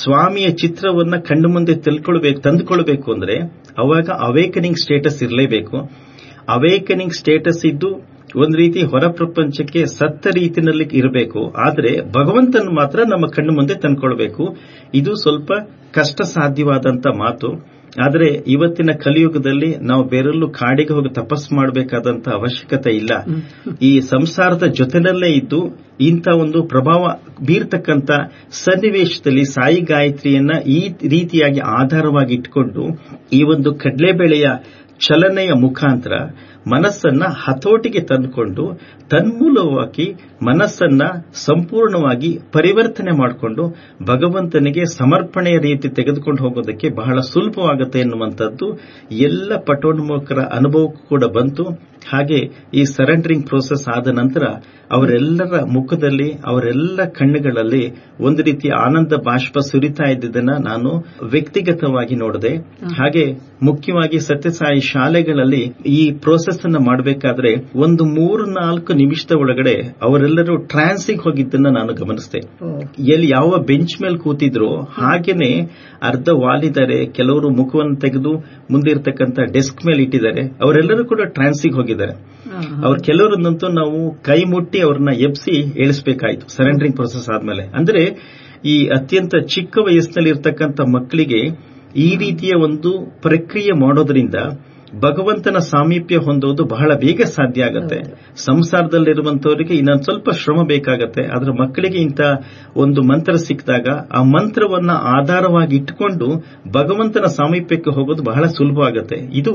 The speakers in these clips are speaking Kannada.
ಸ್ವಾಮಿಯ ಚಿತ್ರವನ್ನ ಕಣ್ಣು ಮುಂದೆ ತಿಳ್ಕೊಳ್ಬೇಕು ತಂದುಕೊಳ್ಬೇಕು ಅಂದ್ರೆ ಅವಾಗ ಅವೇಕನಿಂಗ್ ಸ್ಟೇಟಸ್ ಇರಲೇಬೇಕು ಅವೇಕನಿಂಗ್ ಸ್ಟೇಟಸ್ ಇದ್ದು ಒಂದು ರೀತಿ ಹೊರ ಪ್ರಪಂಚಕ್ಕೆ ಸತ್ತ ರೀತಿಯಲ್ಲಿ ಇರಬೇಕು ಆದರೆ ಭಗವಂತನ ಮಾತ್ರ ನಮ್ಮ ಕಣ್ಣು ಮುಂದೆ ತಂದ್ಕೊಳ್ಬೇಕು ಇದು ಸ್ವಲ್ಪ ಕಷ್ಟ ಸಾಧ್ಯವಾದಂತ ಮಾತು ಆದರೆ ಇವತ್ತಿನ ಕಲಿಯುಗದಲ್ಲಿ ನಾವು ಬೇರೆಲ್ಲೂ ಕಾಡಿಗೆ ಹೋಗಿ ತಪಸ್ ಮಾಡಬೇಕಾದಂತ ಅವಶ್ಯಕತೆ ಇಲ್ಲ ಈ ಸಂಸಾರದ ಜೊತೆನಲ್ಲೇ ಇದ್ದು ಇಂಥ ಒಂದು ಪ್ರಭಾವ ಬೀರ್ತಕ್ಕಂಥ ಸನ್ನಿವೇಶದಲ್ಲಿ ಸಾಯಿ ಗಾಯತ್ರಿಯನ್ನ ಈ ರೀತಿಯಾಗಿ ಆಧಾರವಾಗಿ ಇಟ್ಕೊಂಡು ಈ ಒಂದು ಕಡಲೆಬೇಳೆಯ ಚಲನೆಯ ಮುಖಾಂತರ ಮನಸ್ಸನ್ನ ಹತೋಟಿಗೆ ತಂದುಕೊಂಡು ತನ್ಮೂಲವಾಗಿ ಮನಸ್ಸನ್ನ ಸಂಪೂರ್ಣವಾಗಿ ಪರಿವರ್ತನೆ ಮಾಡಿಕೊಂಡು ಭಗವಂತನಿಗೆ ಸಮರ್ಪಣೆಯ ರೀತಿ ತೆಗೆದುಕೊಂಡು ಹೋಗೋದಕ್ಕೆ ಬಹಳ ಸುಲಭವಾಗುತ್ತೆ ಎನ್ನುವಂಥದ್ದು ಎಲ್ಲ ಪಟೋನ್ಮುಖರ ಅನುಭವಕ್ಕೂ ಕೂಡ ಬಂತು ಹಾಗೆ ಈ ಸರೆಂಡರಿಂಗ್ ಪ್ರೋಸೆಸ್ ಆದ ನಂತರ ಅವರೆಲ್ಲರ ಮುಖದಲ್ಲಿ ಅವರೆಲ್ಲ ಕಣ್ಣುಗಳಲ್ಲಿ ಒಂದು ರೀತಿಯ ಆನಂದ ಬಾಷ್ಪ ಸುರಿತಾ ಇದ್ದುದನ್ನ ನಾನು ವ್ಯಕ್ತಿಗತವಾಗಿ ನೋಡಿದೆ ಹಾಗೆ ಮುಖ್ಯವಾಗಿ ಸತ್ಯಸಾಯಿ ಶಾಲೆಗಳಲ್ಲಿ ಈ ಪ್ರೋಸೆಸ್ ಅನ್ನ ಮಾಡಬೇಕಾದ್ರೆ ಒಂದು ಮೂರು ನಾಲ್ಕು ನಿಮಿಷದ ಒಳಗಡೆ ಅವರೆಲ್ಲರೂ ಟ್ರಾನ್ಸಿಗೆ ಹೋಗಿದ್ದನ್ನ ನಾನು ಗಮನಿಸಿದೆ ಎಲ್ಲಿ ಯಾವ ಬೆಂಚ್ ಮೇಲೆ ಕೂತಿದ್ರು ಹಾಗೇನೆ ಅರ್ಧ ವಾಲಿದ್ದಾರೆ ಕೆಲವರು ಮುಖವನ್ನು ತೆಗೆದು ಮುಂದಿರ್ತಕ್ಕಂಥ ಡೆಸ್ಕ್ ಮೇಲೆ ಇಟ್ಟಿದ್ದಾರೆ ಅವರೆಲ್ಲರೂ ಕೂಡ ಟ್ರಾನ್ಸಿಗೆ ಹೋಗಿದ್ದಾರೆ ಅವ್ರ ಕೆಲವರನ್ನಂತೂ ನಾವು ಕೈ ಮುಟ್ಟಿ ಅವ್ರನ್ನ ಎಬ್ಸಿ ಏಳಿಸಬೇಕಾಯ್ತು ಸರೆಂಡರಿಂಗ್ ಪ್ರೊಸೆಸ್ ಆದ್ಮೇಲೆ ಅಂದ್ರೆ ಈ ಅತ್ಯಂತ ಚಿಕ್ಕ ವಯಸ್ಸಿನಲ್ಲಿ ಇರ್ತಕ್ಕಂಥ ಮಕ್ಕಳಿಗೆ ಈ ರೀತಿಯ ಒಂದು ಪ್ರಕ್ರಿಯೆ ಮಾಡೋದ್ರಿಂದ ಭಗವಂತನ ಸಾಮೀಪ್ಯ ಹೊಂದೋದು ಬಹಳ ಬೇಗ ಸಾಧ್ಯ ಆಗುತ್ತೆ ಸಂಸಾರದಲ್ಲಿರುವಂತವರಿಗೆ ಇನ್ನೊಂದು ಸ್ವಲ್ಪ ಶ್ರಮ ಬೇಕಾಗತ್ತೆ ಆದ್ರೆ ಮಕ್ಕಳಿಗೆ ಇಂಥ ಒಂದು ಮಂತ್ರ ಸಿಕ್ಕಿದಾಗ ಆ ಮಂತ್ರವನ್ನ ಆಧಾರವಾಗಿ ಇಟ್ಟುಕೊಂಡು ಭಗವಂತನ ಸಾಮೀಪ್ಯಕ್ಕೆ ಹೋಗೋದು ಬಹಳ ಸುಲಭ ಆಗುತ್ತೆ ಇದು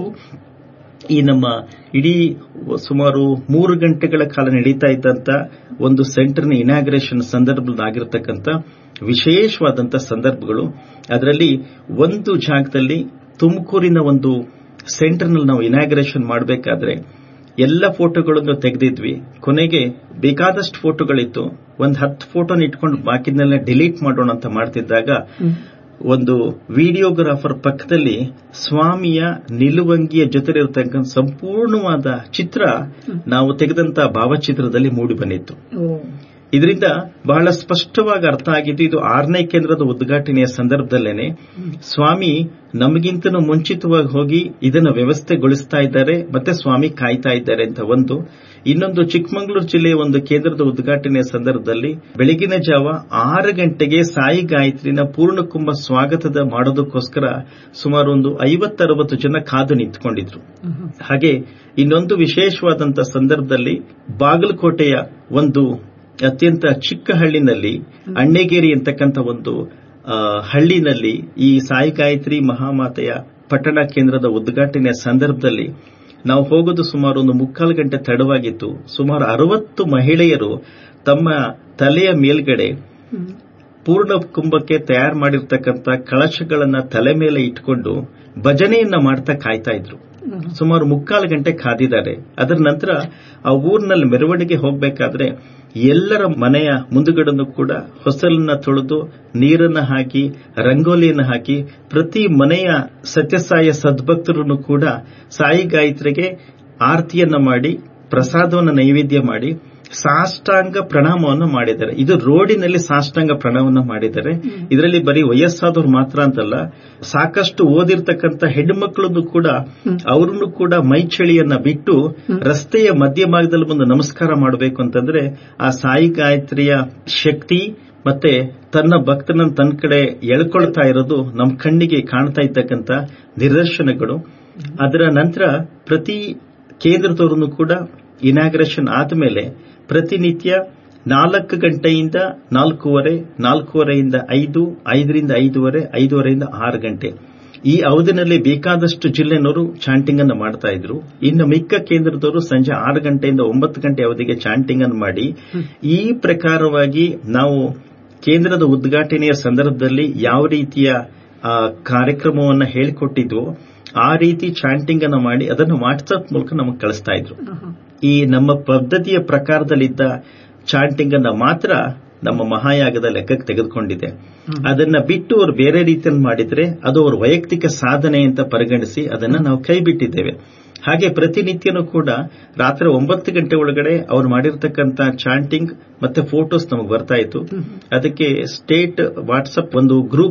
ಈ ನಮ್ಮ ಇಡೀ ಸುಮಾರು ಮೂರು ಗಂಟೆಗಳ ಕಾಲ ನಡೀತಾ ಇದ್ದಂತ ಒಂದು ಸೆಂಟರ್ನ ಇನಾಗ್ರೇಷನ್ ಸಂದರ್ಭದಲ್ಲಿ ಆಗಿರತಕ್ಕಂಥ ವಿಶೇಷವಾದಂಥ ಸಂದರ್ಭಗಳು ಅದರಲ್ಲಿ ಒಂದು ಜಾಗದಲ್ಲಿ ತುಮಕೂರಿನ ಒಂದು ಸೆಂಟರ್ನಲ್ಲಿ ನಾವು ಇನಾಗ್ರೇಷನ್ ಮಾಡಬೇಕಾದ್ರೆ ಎಲ್ಲ ಫೋಟೋಗಳನ್ನು ತೆಗೆದಿದ್ವಿ ಕೊನೆಗೆ ಬೇಕಾದಷ್ಟು ಫೋಟೋಗಳಿತ್ತು ಒಂದು ಹತ್ತು ಫೋಟೋನ ಇಟ್ಕೊಂಡು ಬಾಕಿನೆಲ್ಲ ಡಿಲೀಟ್ ಮಾಡೋಣ ಅಂತ ಮಾಡ್ತಿದ್ದಾಗ ಒಂದು ವಿಡಿಯೋಗ್ರಾಫರ್ ಪಕ್ಕದಲ್ಲಿ ಸ್ವಾಮಿಯ ನಿಲುವಂಗಿಯ ಜೊತೆಲಿರತಕ್ಕಂಥ ಸಂಪೂರ್ಣವಾದ ಚಿತ್ರ ನಾವು ತೆಗೆದಂತ ಭಾವಚಿತ್ರದಲ್ಲಿ ಮೂಡಿ ಬಂದಿತ್ತು ಇದರಿಂದ ಬಹಳ ಸ್ಪಷ್ಟವಾಗಿ ಅರ್ಥ ಆಗಿದ್ದು ಇದು ಆರನೇ ಕೇಂದ್ರದ ಉದ್ಘಾಟನೆಯ ಸಂದರ್ಭದಲ್ಲೇನೆ ಸ್ವಾಮಿ ನಮಗಿಂತನೂ ಮುಂಚಿತವಾಗಿ ಹೋಗಿ ಇದನ್ನು ವ್ಯವಸ್ಥೆಗೊಳಿಸ್ತಾ ಇದ್ದಾರೆ ಮತ್ತೆ ಸ್ವಾಮಿ ಕಾಯ್ತಾ ಇದ್ದಾರೆ ಅಂತ ಒಂದು ಇನ್ನೊಂದು ಚಿಕ್ಕಮಗಳೂರು ಜಿಲ್ಲೆಯ ಒಂದು ಕೇಂದ್ರದ ಉದ್ಘಾಟನೆಯ ಸಂದರ್ಭದಲ್ಲಿ ಬೆಳಗಿನ ಜಾವ ಆರು ಗಂಟೆಗೆ ಸಾಯಿ ಗಾಯತ್ರಿನ ಪೂರ್ಣಕುಂಭ ಸ್ವಾಗತದ ಮಾಡೋದಕ್ಕೋಸ್ಕರ ಸುಮಾರು ಒಂದು ಐವತ್ತರವತ್ತು ಜನ ಕಾದು ನಿಂತ್ಕೊಂಡಿದ್ರು ಹಾಗೆ ಇನ್ನೊಂದು ವಿಶೇಷವಾದಂತ ಸಂದರ್ಭದಲ್ಲಿ ಬಾಗಲಕೋಟೆಯ ಒಂದು ಅತ್ಯಂತ ಚಿಕ್ಕ ಹಳ್ಳಿನಲ್ಲಿ ಅಣ್ಣೇಗೇರಿ ಅಂತಕ್ಕಂಥ ಒಂದು ಹಳ್ಳಿನಲ್ಲಿ ಈ ಸಾಯಿ ಗಾಯತ್ರಿ ಮಹಾಮಾತೆಯ ಪಟ್ಟಣ ಕೇಂದ್ರದ ಉದ್ಘಾಟನೆಯ ಸಂದರ್ಭದಲ್ಲಿ ನಾವು ಹೋಗೋದು ಸುಮಾರು ಒಂದು ಮುಕ್ಕಾಲು ಗಂಟೆ ತಡವಾಗಿತ್ತು ಸುಮಾರು ಅರವತ್ತು ಮಹಿಳೆಯರು ತಮ್ಮ ತಲೆಯ ಮೇಲ್ಗಡೆ ಪೂರ್ಣ ಕುಂಭಕ್ಕೆ ತಯಾರು ಮಾಡಿರ್ತಕ್ಕಂಥ ಕಳಶಗಳನ್ನ ತಲೆ ಮೇಲೆ ಇಟ್ಕೊಂಡು ಭಜನೆಯನ್ನ ಮಾಡ್ತಾ ಕಾಯ್ತಾ ಇದ್ರು ಸುಮಾರು ಮುಕ್ಕಾಲು ಗಂಟೆ ಕಾದಿದ್ದಾರೆ ಅದರ ನಂತರ ಆ ಊರಿನಲ್ಲಿ ಮೆರವಣಿಗೆ ಹೋಗಬೇಕಾದ್ರೆ ಎಲ್ಲರ ಮನೆಯ ಮುಂದುಗಡನ್ನು ಕೂಡ ಹೊಸಲನ್ನ ತೊಳೆದು ನೀರನ್ನ ಹಾಕಿ ರಂಗೋಲಿಯನ್ನು ಹಾಕಿ ಪ್ರತಿ ಮನೆಯ ಸತ್ಯಸಾಯ ಸದ್ಭಕ್ತರನ್ನು ಕೂಡ ಸಾಯಿ ಗಾಯತ್ರಿಗೆ ಆರತಿಯನ್ನ ಮಾಡಿ ಪ್ರಸಾದವನ್ನು ನೈವೇದ್ಯ ಮಾಡಿ ಸಾಷ್ಟಾಂಗ ಪ್ರಣಾಮವನ್ನು ಮಾಡಿದ್ದಾರೆ ಇದು ರೋಡಿನಲ್ಲಿ ಸಾಷ್ಟಾಂಗ ಪ್ರಣಾಮವನ್ನು ಮಾಡಿದ್ದಾರೆ ಇದರಲ್ಲಿ ಬರೀ ವಯಸ್ಸಾದವ್ರು ಮಾತ್ರ ಅಂತಲ್ಲ ಸಾಕಷ್ಟು ಓದಿರ್ತಕ್ಕಂಥ ಹೆಣ್ಣುಮಕ್ಕಳನ್ನು ಕೂಡ ಅವರನ್ನು ಕೂಡ ಮೈಚಳಿಯನ್ನ ಬಿಟ್ಟು ರಸ್ತೆಯ ಮಧ್ಯಭಾಗದಲ್ಲಿ ಒಂದು ನಮಸ್ಕಾರ ಮಾಡಬೇಕು ಅಂತಂದ್ರೆ ಆ ಸಾಯಿ ಗಾಯತ್ರಿಯ ಶಕ್ತಿ ಮತ್ತೆ ತನ್ನ ಭಕ್ತನ ತನ್ನ ಕಡೆ ಎಳ್ಕೊಳ್ತಾ ಇರೋದು ನಮ್ಮ ಕಣ್ಣಿಗೆ ಕಾಣ್ತಾ ಇರ್ತಕ್ಕಂಥ ನಿದರ್ಶನಗಳು ಅದರ ನಂತರ ಪ್ರತಿ ಕೇಂದ್ರದವರನ್ನು ಕೂಡ ಇನಾಗ್ರೇಷನ್ ಆದಮೇಲೆ ಪ್ರತಿನಿತ್ಯ ನಾಲ್ಕು ಗಂಟೆಯಿಂದ ನಾಲ್ಕೂವರೆ ನಾಲ್ಕೂವರೆಯಿಂದ ಐದು ಐದರಿಂದ ಐದೂವರೆ ಐದೂವರೆಯಿಂದ ಆರು ಗಂಟೆ ಈ ಅವಧಿನಲ್ಲಿ ಬೇಕಾದಷ್ಟು ಜಿಲ್ಲೆನವರು ಚಾಂಟಿಂಗ್ ಅನ್ನು ಮಾಡ್ತಾ ಇದ್ರು ಇನ್ನು ಮಿಕ್ಕ ಕೇಂದ್ರದವರು ಸಂಜೆ ಆರು ಗಂಟೆಯಿಂದ ಒಂಬತ್ತು ಗಂಟೆ ಅವಧಿಗೆ ಚಾಂಟಿಂಗ್ ಅನ್ನು ಮಾಡಿ ಈ ಪ್ರಕಾರವಾಗಿ ನಾವು ಕೇಂದ್ರದ ಉದ್ಘಾಟನೆಯ ಸಂದರ್ಭದಲ್ಲಿ ಯಾವ ರೀತಿಯ ಕಾರ್ಯಕ್ರಮವನ್ನು ಹೇಳಿಕೊಟ್ಟಿದ್ವೋ ಆ ರೀತಿ ಚಾಂಟಿಂಗ್ ಅನ್ನು ಮಾಡಿ ಅದನ್ನು ವಾಟ್ಸ್ಆಪ್ ಮೂಲಕ ನಮಗೆ ಕಳಿಸ್ತಾ ಇದ್ರು ಈ ನಮ್ಮ ಪದ್ಧತಿಯ ಪ್ರಕಾರದಲ್ಲಿದ್ದ ಚಾಂಟಿಂಗ್ ಅನ್ನ ಮಾತ್ರ ನಮ್ಮ ಮಹಾಯಾಗದ ಲೆಕ್ಕಕ್ಕೆ ತೆಗೆದುಕೊಂಡಿದೆ ಅದನ್ನ ಬಿಟ್ಟು ಅವರು ಬೇರೆ ರೀತಿಯಲ್ಲಿ ಮಾಡಿದ್ರೆ ಅದು ಅವರ ವೈಯಕ್ತಿಕ ಸಾಧನೆ ಅಂತ ಪರಿಗಣಿಸಿ ಅದನ್ನ ನಾವು ಕೈ ಬಿಟ್ಟಿದ್ದೇವೆ ಹಾಗೆ ಪ್ರತಿನಿತ್ಯನೂ ಕೂಡ ರಾತ್ರಿ ಒಂಬತ್ತು ಗಂಟೆ ಒಳಗಡೆ ಅವ್ರು ಮಾಡಿರ್ತಕ್ಕಂಥ ಚಾಂಟಿಂಗ್ ಮತ್ತೆ ಫೋಟೋಸ್ ನಮಗೆ ಬರ್ತಾ ಇತ್ತು ಅದಕ್ಕೆ ಸ್ಟೇಟ್ ವಾಟ್ಸ್ಆಪ್ ಒಂದು ಗ್ರೂಪ್